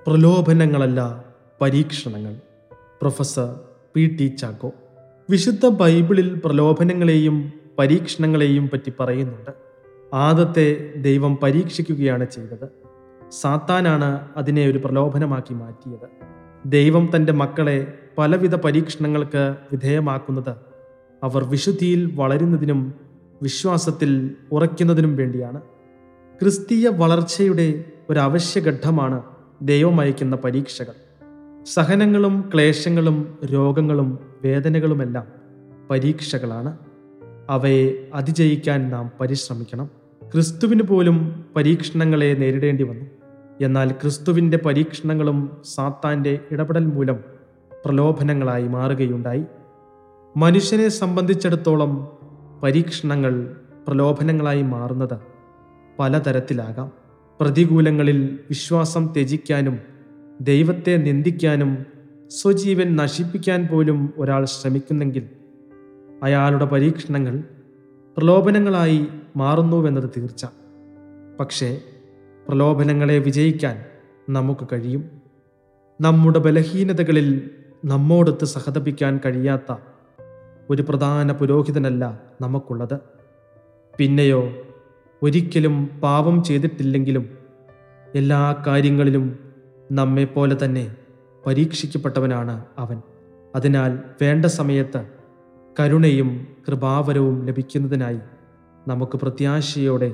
പ്രലോഭനങ്ങളല്ല പരീക്ഷണങ്ങൾ professor P T Chacko വിശുദ്ധ ബൈബിളിൽ പ്രലോഭനങ്ങളെയും പരീക്ഷണങ്ങളെയും പറ്റി പറയുന്നുണ്ട് ആദത്തെ ദൈവം പരീക്ഷിക്കുകയാണ് ചെയ്തത് സാത്താനാണ് അതിനെ ഒരു പ്രലോഭനമാക്കി മാറ്റിയത് ദൈവം തൻ്റെ മക്കളെ പലവിധ പരീക്ഷണങ്ങൾക്ക് വിധേയമാക്കുന്നത് അവർ വിശുദ്ധിയിൽ വളരുന്നതിനും വിശ്വാസത്തിൽ ഉറയ്ക്കുന്നതിനും വേണ്ടിയാണ് ക്രിസ്തീയ വളർച്ചയുടെ ഒരു അവശ്യഘട്ടമാണ് ദൈവം അയക്കുന്ന പരീക്ഷകൾ സഹനങ്ങളും ക്ലേശങ്ങളും രോഗങ്ങളും വേദനകളുമെല്ലാം പരീക്ഷകളാണ് അവയെ അതിജയിക്കാൻ നാം പരിശ്രമിക്കണം ക്രിസ്തുവിന് പോലും പരീക്ഷണങ്ങളെ നേരിടേണ്ടി വന്നു എന്നാൽ ക്രിസ്തുവിൻ്റെ പരീക്ഷണങ്ങളും സാത്താൻ്റെ ഇടപെടൽ മൂലം പ്രലോഭനങ്ങളായി മാറുകയുണ്ടായി മനുഷ്യനെ സംബന്ധിച്ചിടത്തോളം പരീക്ഷണങ്ങൾ പ്രലോഭനങ്ങളായി മാറുന്നത് പലതരത്തിലാകാം പ്രതികൂലങ്ങളിൽ വിശ്വാസം ത്യജിക്കാനും ദൈവത്തെ നിന്ദിക്കാനും സ്വജീവൻ നശിപ്പിക്കാൻ പോലും ഒരാൾ ശ്രമിക്കുന്നെങ്കിൽ അയാളുടെ പരീക്ഷണങ്ങൾ പ്രലോഭനങ്ങളായി മാറുന്നുവെന്നത് തീർച്ച പക്ഷേ പ്രലോഭനങ്ങളെ വിജയിക്കാൻ നമുക്ക് കഴിയും നമ്മുടെ ബലഹീനതകളിൽ നമ്മോടൊത്ത് സഹതപിക്കാൻ കഴിയാത്ത ഒരു പ്രധാന പുരോഹിതനല്ല നമുക്കുള്ളത് പിന്നെയോ ഒരിക്കലും പാപം ചെയ്തിട്ടില്ലെങ്കിലും എല്ലാ കാര്യങ്ങളിലും നമ്മെപ്പോലെ തന്നെ പരീക്ഷിക്കപ്പെട്ടവനാണ് അവൻ അതിനാൽ വേണ്ട സമയത്ത് കരുണയും കൃപാവരവും ലഭിക്കുന്നതിനായി നമുക്ക് പ്രത്യാശയോടെ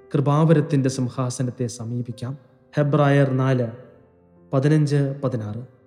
കൃപാവരത്തിൻ്റെ സിംഹാസനത്തെ സമീപിക്കാം ഹെബ്രായർ നാല് പതിനഞ്ച് പതിനാറ്